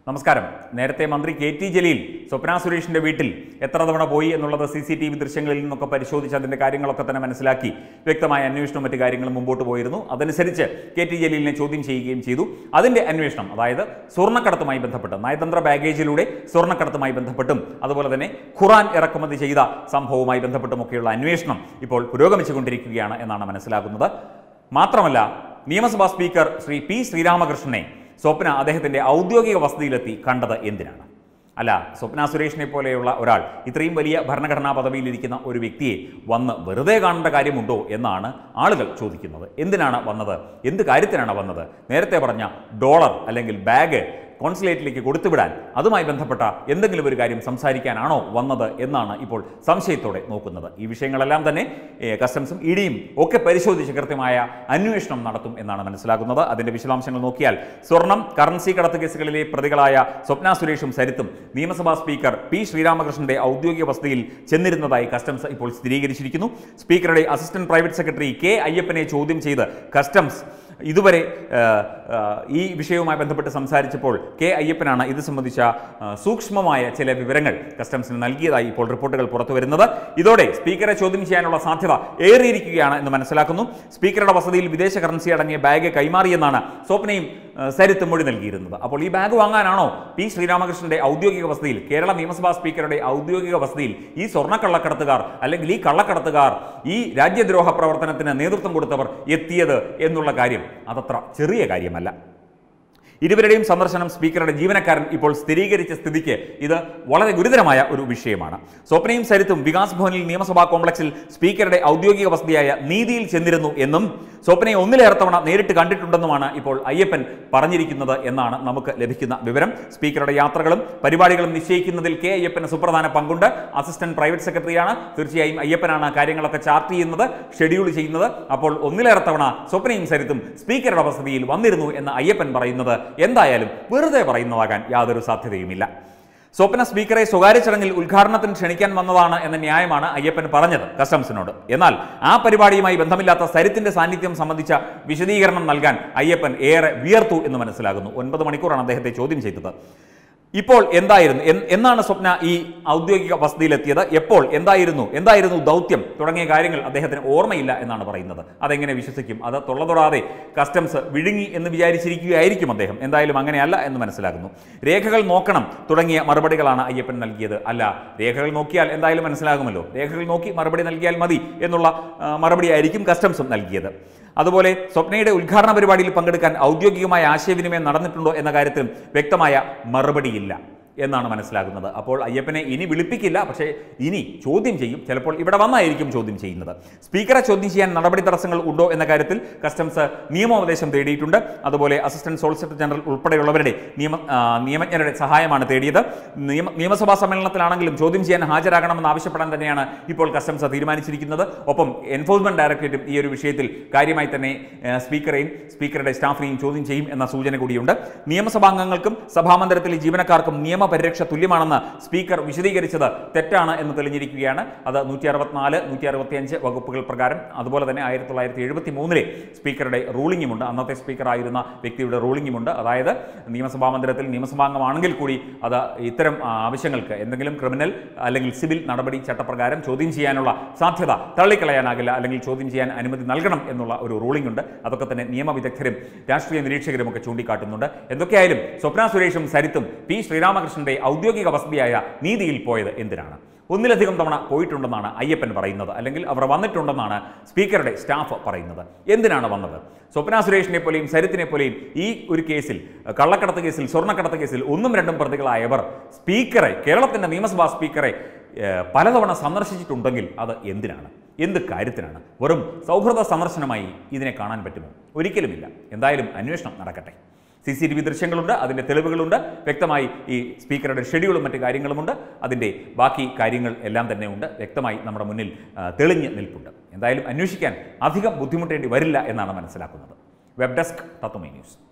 നമസ്കാരം നേരത്തെ മന്ത്രി കെ ടി ജലീൽ സ്വപ്ന സുരേഷിന്റെ വീട്ടിൽ എത്ര തവണ പോയി എന്നുള്ളത് സി സി ടി വി ദൃശ്യങ്ങളിൽ നിന്നൊക്കെ പരിശോധിച്ച് അതിന്റെ കാര്യങ്ങളൊക്കെ തന്നെ മനസ്സിലാക്കി വ്യക്തമായ അന്വേഷണവും മറ്റു കാര്യങ്ങളും മുമ്പോട്ട് പോയിരുന്നു അതനുസരിച്ച് കെ ടി ജലീലിനെ ചോദ്യം ചെയ്യുകയും ചെയ്തു അതിന്റെ അന്വേഷണം അതായത് സ്വർണ്ണക്കടത്തുമായി ബന്ധപ്പെട്ട് നയതന്ത്ര ബാഗേജിലൂടെ സ്വർണ്ണക്കടത്തുമായി ബന്ധപ്പെട്ടും അതുപോലെ തന്നെ ഖുറാൻ ഇറക്കുമതി ചെയ്ത സംഭവവുമായി ബന്ധപ്പെട്ടുമൊക്കെയുള്ള അന്വേഷണം ഇപ്പോൾ പുരോഗമിച്ചുകൊണ്ടിരിക്കുകയാണ് എന്നാണ് മനസ്സിലാക്കുന്നത് മാത്രമല്ല നിയമസഭാ സ്പീക്കർ ശ്രീ പി ശ്രീരാമകൃഷ്ണനെ സ്വപ്ന അദ്ദേഹത്തിന്റെ ഔദ്യോഗിക വസതിയിലെത്തി കണ്ടത് എന്തിനാണ് അല്ല സ്വപ്ന സുരേഷിനെ പോലെയുള്ള ഒരാൾ ഇത്രയും വലിയ ഭരണഘടനാ പദവിയിലിരിക്കുന്ന ഒരു വ്യക്തിയെ വന്ന് വെറുതെ കാണേണ്ട കാര്യമുണ്ടോ എന്നാണ് ആളുകൾ ചോദിക്കുന്നത് എന്തിനാണ് വന്നത് എന്ത് കാര്യത്തിനാണ് വന്നത് നേരത്തെ പറഞ്ഞ ഡോളർ അല്ലെങ്കിൽ ബാഗ് കോൺസുലേറ്റിലേക്ക് കൊടുത്തുവിടാൻ അതുമായി ബന്ധപ്പെട്ട എന്തെങ്കിലും ഒരു കാര്യം സംസാരിക്കാനാണോ വന്നത് എന്നാണ് ഇപ്പോൾ സംശയത്തോടെ നോക്കുന്നത് ഈ വിഷയങ്ങളെല്ലാം തന്നെ ഏ, കസ്റ്റംസും ഇഡിയും ഒക്കെ പരിശോധിച്ച് കൃത്യമായ അന്വേഷണം നടത്തും എന്നാണ് മനസ്സിലാക്കുന്നത് അതിന്റെ വിശദാംശങ്ങൾ നോക്കിയാൽ സ്വർണം കറൻസി കടത്ത് കേസുകളിലെ പ്രതികളായ സ്വപ്ന സുരേഷും സരിത്തും നിയമസഭാ സ്പീക്കർ പി ശ്രീരാമകൃഷ്ണന്റെ ഔദ്യോഗിക വസതിയിൽ ചെന്നിരുന്നതായി കസ്റ്റംസ് ഇപ്പോൾ സ്ഥിരീകരിച്ചിരിക്കുന്നു സ്പീക്കറുടെ അസിസ്റ്റന്റ് പ്രൈവറ്റ് സെക്രട്ടറി കെ അയ്യപ്പനെ ചോദ്യം ചെയ്ത് കസ്റ്റംസ് ഇതുവരെ ആ, ആ, ഈ വിഷയവുമായി ബന്ധപ്പെട്ട് സംസാരിച്ചപ്പോൾ കെ അയ്യപ്പനാണ് ഇത് സംബന്ധിച്ച ആ, സൂക്ഷ്മമായ ചില വിവരങ്ങൾ കസ്റ്റംസിന് നൽകിയതായി ഇപ്പോൾ റിപ്പോർട്ടുകൾ പുറത്തു വരുന്നത് ഇതോടെ സ്പീക്കറെ ചോദ്യം ചെയ്യാനുള്ള സാധ്യത ഏറിയിരിക്കുകയാണ് എന്ന് മനസ്സിലാക്കുന്നു സ്പീക്കറുടെ വസതിയിൽ വിദേശ കറൻസി അടങ്ങിയ ബാഗ് കൈമാറിയെന്നാണ് സ്വപ്നയും ആ, സരിത്തും മൊഴി നൽകിയിരുന്നത് അപ്പോൾ ഈ ബാഗ് വാങ്ങാനാണോ പി ശ്രീരാമകൃഷ്ണന്റെ ഔദ്യോഗിക വസതിയിൽ കേരള നിയമസഭാ സ്പീക്കറുടെ ഔദ്യോഗിക വസതിയിൽ ഈ സ്വർണ്ണക്കള്ളക്കടത്തുകാർ അല്ലെങ്കിൽ ഈ കള്ളക്കടത്തുകാർ ഈ രാജ്യദ്രോഹ പ്രവർത്തനത്തിന് നേതൃത്വം കൊടുത്തവർ എത്തിയത് എന്നുള്ള കാര്യം അതത്ര ചെറിയ കാര്യമല്ല ഇരുവരുടെയും സന്ദർശനം സ്പീക്കറുടെ ജീവനക്കാരൻ ഇപ്പോൾ സ്ഥിരീകരിച്ച സ്ഥിതിക്ക് ഇത് വളരെ ഗുരുതരമായ ഒരു വിഷയമാണ് സ്വപ്നയും സരിത്തും വികാസ് ഭവനിൽ നിയമസഭാ കോംപ്ലക്സിൽ സ്പീക്കറുടെ ഔദ്യോഗിക വസതിയായ നീതിയിൽ ചെന്നിരുന്നു എന്നും സ്വപ്നയെ ഒന്നിലേറെ തവണ നേരിട്ട് കണ്ടിട്ടുണ്ടെന്നുമാണ് ഇപ്പോൾ അയ്യപ്പൻ പറഞ്ഞിരിക്കുന്നത് എന്നാണ് നമുക്ക് ലഭിക്കുന്ന വിവരം സ്പീക്കറുടെ യാത്രകളും പരിപാടികളും നിശ്ചയിക്കുന്നതിൽ കെ അയ്യപ്പന് സുപ്രധാന പങ്കുണ്ട് അസിസ്റ്റന്റ് പ്രൈവറ്റ് സെക്രട്ടറിയാണ് തീർച്ചയായും അയ്യപ്പനാണ് കാര്യങ്ങളൊക്കെ ചാർട്ട് ചെയ്യുന്നത് ഷെഡ്യൂൾ ചെയ്യുന്നത് അപ്പോൾ ഒന്നിലേറെ തവണ സ്വപ്നയും സരിത്തും സ്പീക്കറുടെ വസതിയിൽ വന്നിരുന്നു എന്ന് അയ്യപ്പൻ പറയുന്നത് എന്തായാലും വെറുതെ പറയുന്നതാകാൻ യാതൊരു സാധ്യതയുമില്ല സ്വപ്ന സ്പീക്കറെ സ്വകാര്യ ചടങ്ങിൽ ഉദ്ഘാടനത്തിന് ക്ഷണിക്കാൻ വന്നതാണ് എന്ന ന്യായമാണ് അയ്യപ്പൻ പറഞ്ഞത് കസ്റ്റംസിനോട് എന്നാൽ ആ പരിപാടിയുമായി ബന്ധമില്ലാത്ത സരിത്തിന്റെ സാന്നിധ്യം സംബന്ധിച്ച വിശദീകരണം നൽകാൻ അയ്യപ്പൻ ഏറെ വിയർത്തു എന്ന് മനസ്സിലാകുന്നു ഒൻപത് മണിക്കൂറാണ് അദ്ദേഹത്തെ ചോദ്യം ചെയ്തത് ഇപ്പോൾ എന്തായിരുന്നു എൻ- എന്നാണ് സ്വപ്ന ഈ ഔദ്യോഗിക വസതിയിലെത്തിയത് എപ്പോൾ എന്തായിരുന്നു എന്തായിരുന്നു ദൗത്യം തുടങ്ങിയ കാര്യങ്ങൾ അദ്ദേഹത്തിന് ഓർമ്മയില്ല എന്നാണ് പറയുന്നത് അതെങ്ങനെ വിശ്വസിക്കും അത് തൊള്ളതൊടാതെ കസ്റ്റംസ് വിഴുങ്ങി എന്ന് വിചാരിച്ചിരിക്കുകയായിരിക്കും അദ്ദേഹം എന്തായാലും അങ്ങനെയല്ല എന്ന് മനസ്സിലാകുന്നു രേഖകൾ നോക്കണം തുടങ്ങിയ മറുപടികളാണ് അയ്യപ്പൻ നൽകിയത് അല്ല രേഖകൾ നോക്കിയാൽ എന്തായാലും മനസ്സിലാകുമല്ലോ രേഖകൾ നോക്കി മറുപടി നൽകിയാൽ മതി എന്നുള്ള ആ, മറുപടിയായിരിക്കും കസ്റ്റംസും നൽകിയത് അതുപോലെ സ്വപ്നയുടെ ഉദ്ഘാടന പരിപാടിയിൽ പങ്കെടുക്കാൻ ഔദ്യോഗികമായ ആശയവിനിമയം നടന്നിട്ടുണ്ടോ എന്ന കാര്യത്തിൽ വ്യക്തമായ മറുപടിയില്ല എന്നാണ് മനസ്സിലാകുന്നത് അപ്പോൾ അയ്യപ്പനെ ഇനി വിളിപ്പിക്കില്ല പക്ഷേ ഇനി ചോദ്യം ചെയ്യും ചിലപ്പോൾ ഇവിടെ വന്നായിരിക്കും ചോദ്യം ചെയ്യുന്നത് സ്പീക്കറെ ചോദ്യം ചെയ്യാൻ നടപടി തടസ്സങ്ങൾ ഉണ്ടോ എന്ന കാര്യത്തിൽ കസ്റ്റംസ് നിയമോപദേശം തേടിയിട്ടുണ്ട് അതുപോലെ അസിസ്റ്റന്റ് സോളിസിറ്റർ ജനറൽ ഉൾപ്പെടെയുള്ളവരുടെ നിയമ ആ, നിയമജ്ഞരുടെ സഹായമാണ് തേടിയത് നിയമ നിയമസഭാ സമ്മേളനത്തിലാണെങ്കിലും ചോദ്യം ചെയ്യാൻ ഹാജരാകണമെന്ന് ആവശ്യപ്പെടാൻ തന്നെയാണ് ഇപ്പോൾ കസ്റ്റംസ് തീരുമാനിച്ചിരിക്കുന്നത് ഒപ്പം എൻഫോഴ്സ്മെന്റ് ഡയറക്ടറേറ്റും ഈ ഒരു വിഷയത്തിൽ കാര്യമായി തന്നെ ആ, സ്പീക്കറെയും സ്പീക്കറുടെ സ്റ്റാഫിനെയും ചോദ്യം ചെയ്യും എന്ന സൂചന കൂടിയുണ്ട് നിയമസഭാംഗങ്ങൾക്കും സഭാമന്ദിരത്തിലെ ജീവനക്കാർക്കും നിയമപരിരക്ഷ തുല്യമാണെന്ന് സ്പീക്കർ വിശദീകരിച്ചത് തെറ്റാണ് എന്ന് തെളിഞ്ഞിരിക്കുകയാണ് അത് നൂറ്റി അറുപത്തിനാല് നൂറ്റി അറുപത്തിയഞ്ച് വകുപ്പുകൾ പ്രകാരം അതുപോലെ തന്നെ ആയിരത്തി തൊള്ളായിരത്തി എഴുപത്തി മൂന്നിലെ സ്പീക്കറുടെ റൂളിംഗുമുണ്ട് അന്നത്തെ സ്പീക്കറായിരുന്ന വ്യക്തിയുടെ റൂളിംഗുമുണ്ട് അതായത് നിയമസഭാ മന്ദിരത്തിൽ നിയമസഭാംഗമാണെങ്കിൽ കൂടി അത് ഇത്തരം ആ, ആവശ്യങ്ങൾക്ക് എന്തെങ്കിലും ക്രിമിനൽ അല്ലെങ്കിൽ സിവിൽ നടപടി ചട്ടപ്രകാരം ചോദ്യം ചെയ്യാനുള്ള സാധ്യത തള്ളിക്കളയാനാകില്ല അല്ലെങ്കിൽ ചോദ്യം ചെയ്യാൻ അനുമതി നൽകണം എന്നുള്ള ഒരു റൂളിംഗ് ഉണ്ട് അതൊക്കെ തന്നെ നിയമവിദഗ്ധരും രാഷ്ട്രീയ നിരീക്ഷകരും ഒക്കെ ചൂണ്ടിക്കാട്ടുന്നുണ്ട് എന്തൊക്കെയായാലും സ്വപ്ന സുരേഷും സരിത്തും പി ശ്രീരാമകൃഷ്ണന്റെ ഔദ്യോഗിക വസതിയായ നീതിയിൽ പോയത് എന്തിനാണ് ഒന്നിലധികം തവണ പോയിട്ടുണ്ടെന്നാണ് അയ്യപ്പൻ പറയുന്നത് അല്ലെങ്കിൽ അവർ വന്നിട്ടുണ്ടെന്നാണ് സ്പീക്കറുടെ സ്റ്റാഫ് പറയുന്നത് എന്തിനാണ് വന്നത് സ്വപ്ന സുരേഷിനെ പോലെയും സരിത്തിനെ പോലെയും ഈ ഒരു കേസിൽ കള്ളക്കടത്ത് കേസിൽ സ്വർണ്ണക്കടത്ത് കേസിൽ ഒന്നും രണ്ടും പ്രതികളായവർ സ്പീക്കറെ കേരളത്തിന്റെ നിയമസഭാ സ്പീക്കറെ ഏഹ്, പലതവണ സന്ദർശിച്ചിട്ടുണ്ടെങ്കിൽ അത് എന്തിനാണ് എന്ത് കാര്യത്തിനാണ് വെറും സൗഹൃദ സന്ദർശനമായി ഇതിനെ കാണാൻ പറ്റുമോ ഒരിക്കലുമില്ല എന്തായാലും അന്വേഷണം നടക്കട്ടെ സി സി ടി വി ദൃശ്യങ്ങളുണ്ട് അതിൻ്റെ തെളിവുകളുണ്ട് വ്യക്തമായി ഈ സ്പീക്കറുടെ ഷെഡ്യൂളും മറ്റു കാര്യങ്ങളുമുണ്ട് അതിൻ്റെ ബാക്കി കാര്യങ്ങൾ എല്ലാം തന്നെ ഉണ്ട് വ്യക്തമായി നമ്മുടെ മുന്നിൽ ആ, തെളിഞ്ഞ് നിൽപ്പുണ്ട് എന്തായാലും അന്വേഷിക്കാൻ അധികം ബുദ്ധിമുട്ടേണ്ടി വരില്ല എന്നാണ് മനസ്സിലാക്കുന്നത് വെബ് ഡെസ്ക് തത്വമൈ ന്യൂസ്